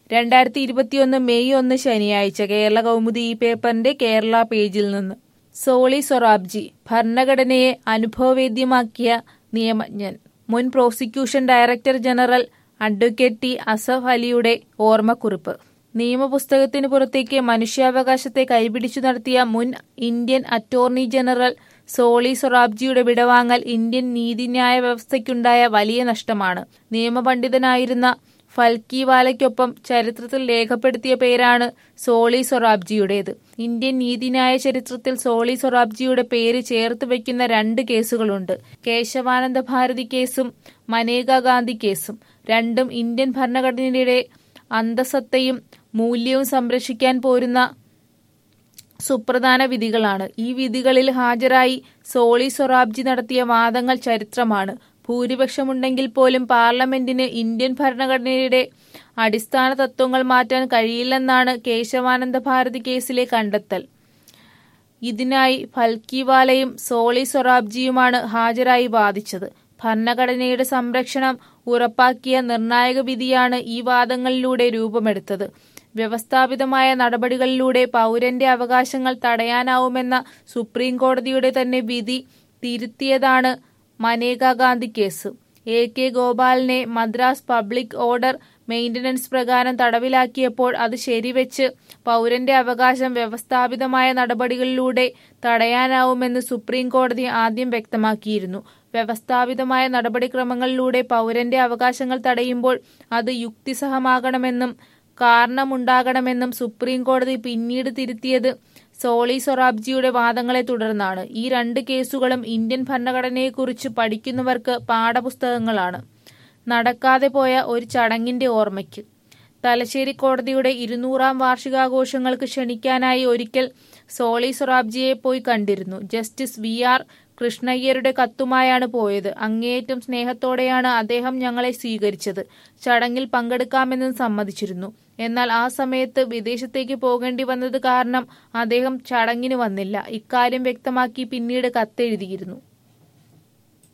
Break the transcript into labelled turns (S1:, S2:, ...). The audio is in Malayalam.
S1: രണ്ടായിരത്തി ഇരുപത്തിയൊന്ന് മെയ് ഒന്ന് ശനിയാഴ്ച കേരള കൗമുദി ഈ പേപ്പറിന്റെ കേരള പേജിൽ നിന്ന് സോളി സൊറാബ്ജി ഭരണഘടനയെ അനുഭവവേദ്യമാക്കിയ നിയമജ്ഞൻ മുൻ prosecution director general advocate T Asaf അലിയുടെ ഓർമ്മക്കുറിപ്പ് നിയമപുസ്തകത്തിന് പുറത്തേക്ക് മനുഷ്യാവകാശത്തെ കൈപിടിച്ചു നടത്തിയ മുൻ ഇന്ത്യൻ അറ്റോർണി ജനറൽ സോളി സൊറാബ്ജിയുടെ വിടവാങ്ങൽ ഇന്ത്യൻ നീതിന്യായ വ്യവസ്ഥയ്ക്കുണ്ടായ വലിയ നഷ്ടമാണ് നിയമപണ്ഡിതനായിരുന്ന ഫൽക്കിവാലയ്ക്കൊപ്പം ചരിത്രത്തിൽ രേഖപ്പെടുത്തിയ പേരാണ് സോളി സൊറാബ്ജിയുടേത് ഇന്ത്യൻ നീതിന്യായ ചരിത്രത്തിൽ സോളി സൊറാബ്ജിയുടെ പേര് ചേർത്ത് വയ്ക്കുന്ന രണ്ട് കേസുകളുണ്ട് കേശവാനന്ദ ഭാരതി കേസും മനേക ഗാന്ധി കേസും രണ്ടും ഇന്ത്യൻ ഭരണഘടനയുടെ അന്തസത്തയും മൂല്യവും സംരക്ഷിക്കാൻ പോരുന്ന സുപ്രധാന വിധികളാണ് ഈ വിധികളിൽ ഹാജരായി സോളി സൊറാബ്ജി നടത്തിയ വാദങ്ങൾ ചരിത്രമാണ് ഭൂരിപക്ഷമുണ്ടെങ്കിൽ പോലും പാർലമെന്റിന് ഇന്ത്യൻ ഭരണഘടനയുടെ അടിസ്ഥാന തത്വങ്ങൾ മാറ്റാൻ കഴിയില്ലെന്നാണ് കേശവാനന്ദ ഭാരതി കേസിലെ കണ്ടെത്തൽ ഇതിനായി ഫൽക്കിവാലയും സോളി സൊറാബ്ജിയുമാണ് ഹാജരായി വാദിച്ചത് ഭരണഘടനയുടെ സംരക്ഷണം ഉറപ്പാക്കിയ നിർണായക വിധിയാണ് ഈ വാദങ്ങളിലൂടെ രൂപമെടുത്തത് വ്യവസ്ഥാപിതമായ നടപടികളിലൂടെ പൗരന്റെ അവകാശങ്ങൾ തടയാനാവുമെന്ന സുപ്രീം കോടതിയുടെ തന്നെ വിധി തിരുത്തിയതാണ് Maneka Gandhi case A K ഗോപാലിനെ മദ്രാസ് പബ്ലിക് ഓർഡർ മെയിന്റനൻസ് പ്രകാരം തടവിലാക്കിയപ്പോൾ അത് ശരിവെച്ച് പൗരന്റെ അവകാശം വ്യവസ്ഥാപിതമായ നടപടികളിലൂടെ തടയാനാവുമെന്ന് സുപ്രീം കോടതി ആദ്യം വ്യക്തമാക്കിയിരുന്നു വ്യവസ്ഥാപിതമായ നടപടിക്രമങ്ങളിലൂടെ പൗരന്റെ അവകാശങ്ങൾ തടയുമ്പോൾ അത് യുക്തിസഹമാകണമെന്നും കാരണമുണ്ടാകണമെന്നും സുപ്രീം കോടതി പിന്നീട് തിരുത്തിയത് സോളി സൊറാബ്ജിയുടെ വാദങ്ങളെ തുടർന്നാണ് ഈ രണ്ട് കേസുകളും ഇന്ത്യൻ ഭരണഘടനയെക്കുറിച്ച് പഠിക്കുന്നവർക്ക് പാഠപുസ്തകങ്ങളാണ് നടക്കാതെ പോയ ഒരു ചടങ്ങിന്റെ ഓർമ്മയ്ക്ക് തലശ്ശേരി കോടതിയുടെ ഇരുന്നൂറാം വാർഷികാഘോഷങ്ങൾക്ക് ക്ഷണിക്കാനായി ഒരിക്കൽ സോളി സൊറാബ്ജിയെ പോയി കണ്ടിരുന്നു ജസ്റ്റിസ് വി ആർ കൃഷ്ണയ്യരുടെ കത്തുമായാണ് പോയത് അങ്ങേയറ്റം സ്നേഹത്തോടെയാണ് അദ്ദേഹം ഞങ്ങളെ സ്വീകരിച്ചത് ചടങ്ങിൽ പങ്കെടുക്കാമെന്ന് സമ്മതിച്ചിരുന്നു എന്നാൽ ആ സമയത്ത് വിദേശത്തേക്ക് പോകേണ്ടി വന്നത് കാരണം അദ്ദേഹം ചടങ്ങിന് വന്നില്ല ഇക്കാര്യം വ്യക്തമാക്കി പിന്നീട് കത്തെഴുതിയിരുന്നു